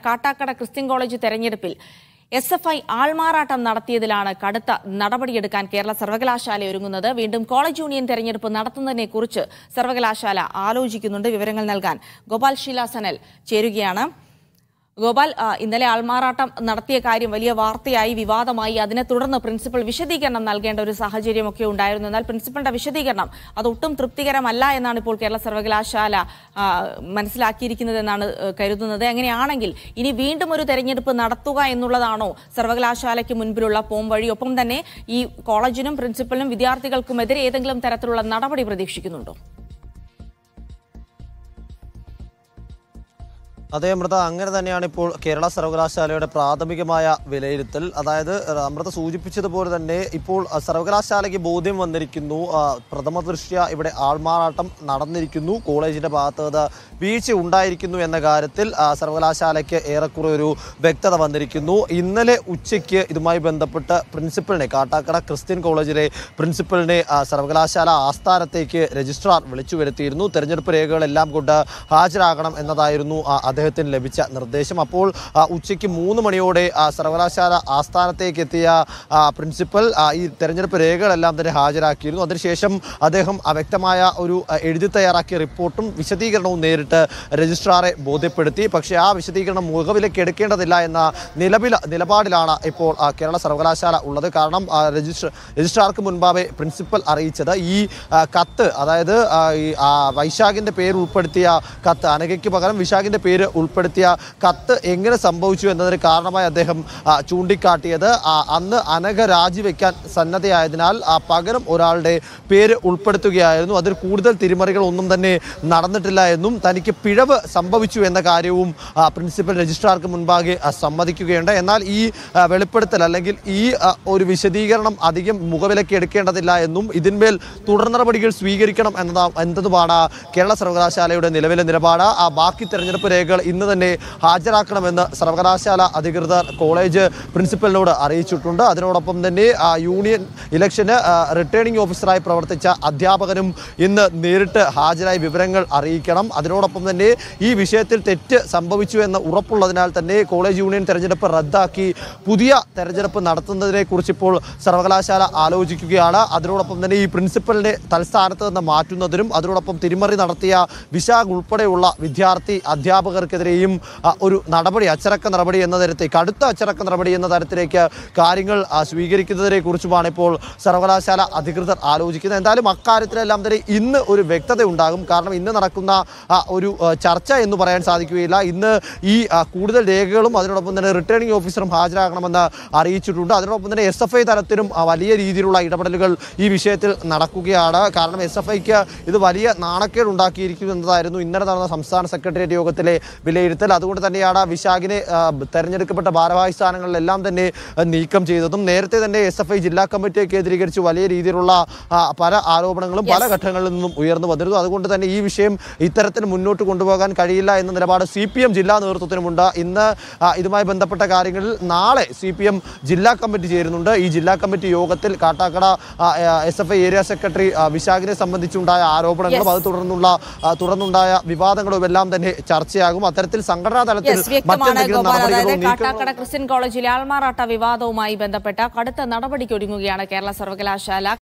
Kattakada Christian college തെരഞ്ഞെടുപ്പിൽ S F I ആൾമാറാട്ടം നടത്തിയതിലാണ് കടുത്ത നടപടിയെടുക്കാൻ കേരള സർവകലാശാല ഒരുങ്ങുന്നത് വീണ്ടും കോളേജ് യൂണിയൻ തെരഞ്ഞെടുപ്പ് നടത്തുന്നതിനെ കുറിച്ച് സർവകലാശാല ആലോചിക്കുന്നുണ്ട് വിവരങ്ങൾ നൽകാൻ ഗോപാൽ ഷീലാസനൽ ചേരുകയാണ് ഗോപാൽ ആ, ഇന്നലെ ആൾമാറാട്ടം നടത്തിയ കാര്യം വലിയ വാർത്തയായി വിവാദമായി അതിനെ തുടർന്ന് പ്രിൻസിപ്പൽ വിശദീകരണം നൽകേണ്ട ഒരു സാഹചര്യമൊക്കെ ഉണ്ടായിരുന്നു എന്നാൽ പ്രിൻസിപ്പലിന്റെ വിശദീകരണം അത് ഒട്ടും തൃപ്തികരമല്ല എന്നാണ് ഇപ്പോൾ കേരള സർവകലാശാല ആ, മനസ്സിലാക്കിയിരിക്കുന്നത് എന്നാണ് ഏ, കരുതുന്നത് അങ്ങനെയാണെങ്കിൽ ഇനി വീണ്ടും ഒരു തെരഞ്ഞെടുപ്പ് നടത്തുക എന്നുള്ളതാണോ സർവകലാശാലയ്ക്ക് മുൻപിലുള്ള പോംവഴി ഒപ്പം തന്നെ ഈ കോളേജിനും പ്രിൻസിപ്പലിനും വിദ്യാർത്ഥികൾക്കുമെതിരെ ഏതെങ്കിലും തരത്തിലുള്ള നടപടി പ്രതീക്ഷിക്കുന്നുണ്ടോ അതേ അമൃത അങ്ങനെ തന്നെയാണ് ഇപ്പോൾ കേരള സർവകലാശാലയുടെ പ്രാഥമികമായ വിലയിരുത്തൽ അതായത് അമൃത സൂചിപ്പിച്ചതുപോലെ തന്നെ ഇപ്പോൾ അഹ്, സർവകലാശാലയ്ക്ക് ബോധ്യം വന്നിരിക്കുന്നു അഹ്, പ്രഥമ ദൃഷ്ട്യ ഇവിടെ ആൾമാറാട്ടം നടന്നിരിക്കുന്നു കോളേജിന്റെ ഭാഗത്ത് അത് വീഴ്ച ഉണ്ടായിരിക്കുന്നു എന്ന കാര്യത്തിൽ അഹ്, സർവകലാശാലയ്ക്ക് ഏറെക്കുറെ ഒരു വ്യക്തത വന്നിരിക്കുന്നു ഇന്നലെ ഉച്ചയ്ക്ക് ഇതുമായി ബന്ധപ്പെട്ട് പ്രിൻസിപ്പലിനെ കാട്ടാക്കട ക്രിസ്ത്യൻ കോളേജിലെ പ്രിൻസിപ്പലിനെ അഹ്, സർവകലാശാല ആസ്ഥാനത്തേക്ക് രജിസ്ട്രാർ വിളിച്ചു വരുത്തിയിരുന്നു തെരഞ്ഞെടുപ്പ് രേഖകളെല്ലാം കൊണ്ട് ഹാജരാകണം എന്നതായിരുന്നു ആ, അദ്ദേഹത്തിന് ലഭിച്ച നിർദ്ദേശം അപ്പോൾ ആ, ഉച്ചയ്ക്ക് മൂന്ന് മണിയോടെ ആ, സർവകലാശാല ആസ്ഥാനത്തേക്ക് എത്തിയ ആ, പ്രിൻസിപ്പൽ ആ, ഈ തെരഞ്ഞെടുപ്പ് രേഖകളെല്ലാം തന്നെ ഹാജരാക്കിയിരുന്നു അതിനുശേഷം അദ്ദേഹം ആ, വ്യക്തമായ ഒരു ആ, എഴുതി തയ്യാറാക്കിയ റിപ്പോർട്ടും വിശദീകരണവും നേരിട്ട് രജിസ്ട്രാറെ ബോധ്യപ്പെടുത്തി പക്ഷേ ആ വിശദീകരണം മുഖവിലേക്ക് എടുക്കേണ്ടതില്ല എന്ന നിലവില നിലപാടിലാണ് ഇപ്പോൾ ആ, കേരള സർവകലാശാല ഉള്ളത് കാരണം ആ, രജിസ്ട്ര രജിസ്ട്രാർക്ക് മുൻപാകെ പ്രിൻസിപ്പൽ അറിയിച്ചത് ഈ ആ, കത്ത് അതായത് ആ, ഈ ആ, വൈശാഖിന്റെ പേര് ഉൾപ്പെടുത്തിയ കത്ത് അനഘയ്ക്ക് പകരം വിശാഖിന്റെ പേര് ഉൾപ്പെടുത്തിയ കത്ത് എങ്ങനെ സംഭവിച്ചു എന്നതിന് കാരണമായി അദ്ദേഹം ആ, ചൂണ്ടിക്കാട്ടിയത് ആ, അന്ന് അനഘ രാജിവെക്കാൻ സന്നദ്ധയായതിനാൽ ആ, പകരം ഒരാളുടെ പേര് ഉൾപ്പെടുത്തുകയായിരുന്നു അതിൽ കൂടുതൽ തിരിമറികൾ ഒന്നും തന്നെ നടന്നിട്ടില്ല എന്നും തനിക്ക് പിഴവ് സംഭവിച്ചു എന്ന കാര്യവും ആ, പ്രിൻസിപ്പൽ രജിസ്ട്രാർക്ക് മുൻപാകെ ആ, സമ്മതിക്കുകയുണ്ട് എന്നാൽ ഈ ആ, വെളിപ്പെടുത്തൽ അല്ലെങ്കിൽ ഈ ആ, ഒരു വിശദീകരണം അധികം മുഖവിലക്ക് എടുക്കേണ്ടതില്ല എന്നും ഇതിന്മേൽ തുടർ നടപടികൾ സ്വീകരിക്കണം എന്നതാ എന്നതുമാണ് കേരള സർവകലാശാലയുടെ നിലവിലെ നിലപാട് ആ ബാക്കി തെരഞ്ഞെടുപ്പ് രേഖകൾ ഇന്ന് തന്നെ ഹാജരാക്കണമെന്ന് സർവകലാശാല അധികൃതർ കോളേജ് പ്രിൻസിപ്പലിനോട് അറിയിച്ചിട്ടുണ്ട് അതിനോടൊപ്പം തന്നെ ആ, യൂണിയൻ ഇലക്ഷന് ആ, റിട്ടേണിംഗ് ഓഫീസറായി പ്രവർത്തിച്ച അധ്യാപകനും ഇന്ന് നേരിട്ട് ഹാജരായി വിവരങ്ങൾ അറിയിക്കണം അതിനോടൊപ്പം തന്നെ ഈ വിഷയത്തിൽ തെറ്റ് സംഭവിച്ചു എന്ന് ഉറപ്പുള്ളതിനാൽ തന്നെ കോളേജ് യൂണിയൻ തെരഞ്ഞെടുപ്പ് റദ്ദാക്കി പുതിയ തെരഞ്ഞെടുപ്പ് നടത്തുന്നതിനെ കുറിച്ച് ഇപ്പോൾ സർവകലാശാല ആലോചിക്കുകയാണ് അതിനോടൊപ്പം തന്നെ ഈ പ്രിൻസിപ്പലിനെ തൽസ്ഥാനത്ത് നിന്ന് മാറ്റുന്നതിനും അതിനോടൊപ്പം തിരിമറി നടത്തിയ വിശാഖ് ഉൾപ്പെടെയുള്ള വിദ്യാർത്ഥി അധ്യാപകർക്കെതിരെയും ആ, ഒരു നടപടി അച്ചടക്ക നടപടി എന്ന തരത്തിൽ കടുത്ത അച്ചടക്ക നടപടി എന്ന തരത്തിലേക്ക് കാര്യങ്ങൾ ആ, സ്വീകരിക്കുന്നതിനെ കുറിച്ചുമാണ് ഇപ്പോൾ സർവകലാശാല അധികൃതർ ആലോചിക്കുന്നത് എന്തായാലും അക്കാര്യത്തിലെല്ലാം തന്നെ ഇന്ന് ഒരു വ്യക്തത ഉണ്ടാകും കാരണം ഇന്ന് നടക്കുന്ന ആ, ഒരു ആ, ചർച്ച എന്ന് പറയാൻ സാധിക്കുകയില്ല ഇന്ന് ഈ ആ, കൂടുതൽ രേഖകളും അതിനോടൊപ്പം തന്നെ റിട്ടേണിംഗ് ഓഫീസറും ഹാജരാകണമെന്ന് അറിയിച്ചിട്ടുണ്ട് അതിനോടൊപ്പം തന്നെ എസ് എഫ് ഐ തലത്തിലും ആ, വലിയ രീതിയിലുള്ള ഇടപെടലുകൾ ഈ വിഷയത്തിൽ നടക്കുകയാണ് കാരണം എസ് എഫ് ഐക്ക് ഇത് വലിയ നാണക്കേട് ഉണ്ടാക്കിയിരിക്കുന്നു എന്നതായിരുന്നു ഇന്നലെ നടന്ന സംസ്ഥാന സെക്രട്ടേറിയറ്റ് യോഗത്തിലെ വിലയിരുത്തൽ അതുകൊണ്ട് തന്നെയാണ് വിശാഖിനെ ആ, തെരഞ്ഞെടുക്കപ്പെട്ട ഭാരവാഹി സ്ഥാനങ്ങളിലെല്ലാം തന്നെ ആ, നീക്കം ചെയ്തതും നേരത്തെ തന്നെ എസ് എഫ് ഐ ജില്ലാ കമ്മിറ്റിയെ കേന്ദ്രീകരിച്ച് വലിയ രീതിയിലുള്ള ആ, പല ആരോപണങ്ങളും പല ഘട്ടങ്ങളിൽ നിന്നും ഉയർന്നു വന്നിരുന്നു അതുകൊണ്ട് തന്നെ ഈ വിഷയം ഇത്തരത്തിൽ മുന്നോട്ട് കൊണ്ടുപോകാൻ കഴിയില്ല എന്ന നിലപാട് സി പി എം ജില്ലാ നേതൃത്വത്തിനുമുണ്ട് ഇന്ന് ആ, ഇതുമായി ബന്ധപ്പെട്ട കാര്യങ്ങളിൽ നാളെ സി പി എം ജില്ലാ കമ്മിറ്റി ചേരുന്നുണ്ട് ഈ ജില്ലാ കമ്മിറ്റി യോഗത്തിൽ Kattakada S F I area secretary ആ, വിശാഖിനെ സംബന്ധിച്ചുണ്ടായ ആരോപണങ്ങളും അത് തുടർന്നുള്ള ആ, തുടർന്നുണ്ടായ വിവാദങ്ങളും എല്ലാം തന്നെ ചർച്ചയാകും അത്തരത്തിൽ സംഘടനാ തലത്തിൽ യെസ് വ്യക്തമാണ് മറ്റെന്തെങ്കിലും ഗോപാൽ അതായത് നടപടികളോ നീക്കങ്ങളോ കാട്ടാക്കട ക്രിസ്ത്യൻ കോളേജിലെ ആൾമാറാട്ട വിവാദവുമായി ബന്ധപ്പെട്ട കടുത്ത നടപടിക്കൊരുങ്ങുകയാണ് കേരള സർവകലാശാല